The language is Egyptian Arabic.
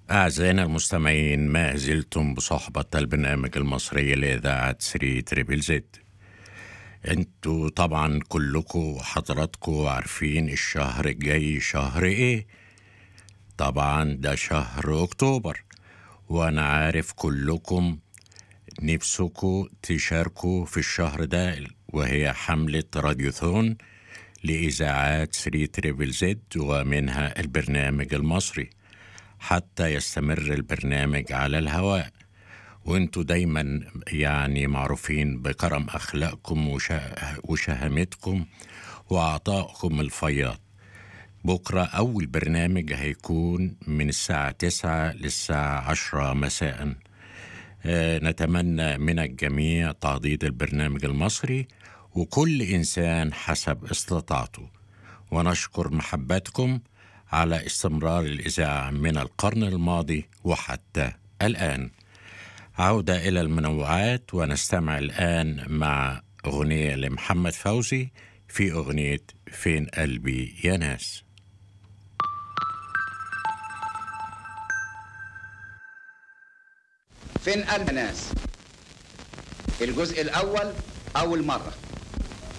أعزائنا المستمعين ما زلتم بصحبة البرنامج المصري لإذاعة 3 تريبل زد انتوا طبعا كلكم حضراتكم عارفين الشهر الجاي شهر ايه طبعا ده شهر اكتوبر وانا عارف كلكم نفسكم تشاركوا في الشهر ده وهي حملة راديوثون لإذاعات 3 تريبل زد ومنها البرنامج المصري حتى يستمر البرنامج على الهواء وانتوا دايما يعني معروفين بكرم أخلاقكم وشه- وشهامتكم وعطائكم الفياض بكرة أول برنامج هيكون من الساعة 9 للساعة 10 مساء آه، نتمنى من الجميع تعضيد البرنامج المصري وكل إنسان حسب استطاعته ونشكر محبتكم على استمرار الإذاعة من القرن الماضي وحتى الآن عودة إلى المنوعات ونستمع الآن مع أغنية لمحمد فوزي في أغنية فين قلبي يا ناس فين قلب ناس الجزء الأول أول مرة